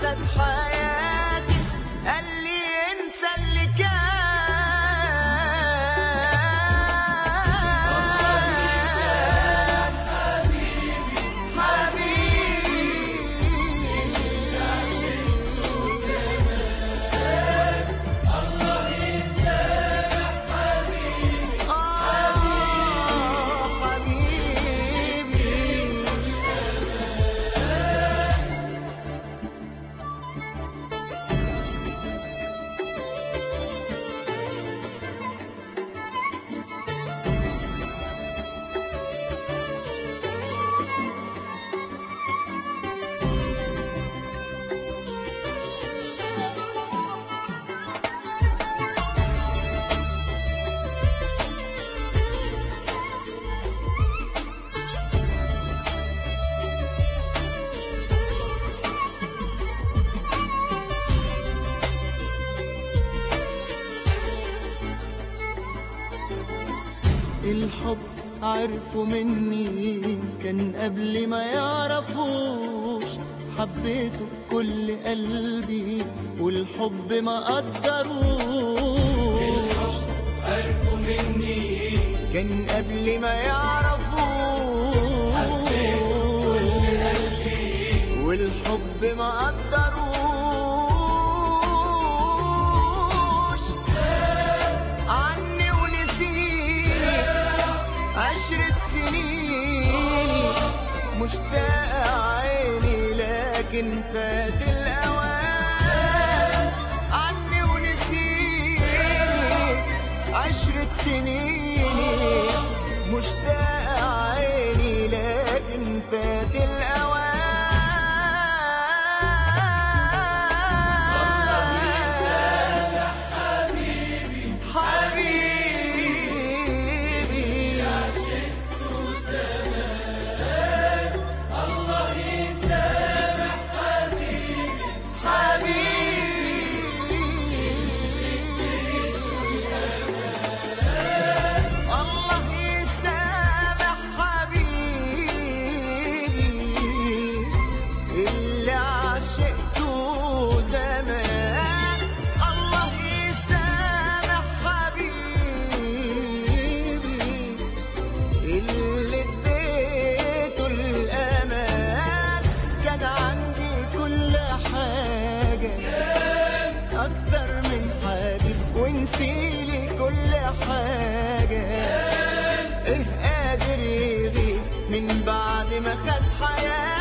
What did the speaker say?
أسد حياتي قال لي انسى اللي كان الحب عرفوا مني كان قبل ما يعرفوش حبيته بكل قلبي والحب ما قدروش الحب عرفوا مني كان قبل ما يعرفوش حبيته بكل قلبي والحب ما قدروش عني ونسيني عشرة سنين مشتاق عيني لكن فات الأوان عني ونسيني عشرة سنين مشتاق عيني لكن فات الأوان حبيبي الله يسامح الله يسامح حبيبي اللي عشقته زمان الله يسامح حبيبي اللي اديته الامان كان عندي كل حاجه اكتر من حبيب ونسيلي كل حاجه ايه قادر يغيب من بعد ما خد حياتي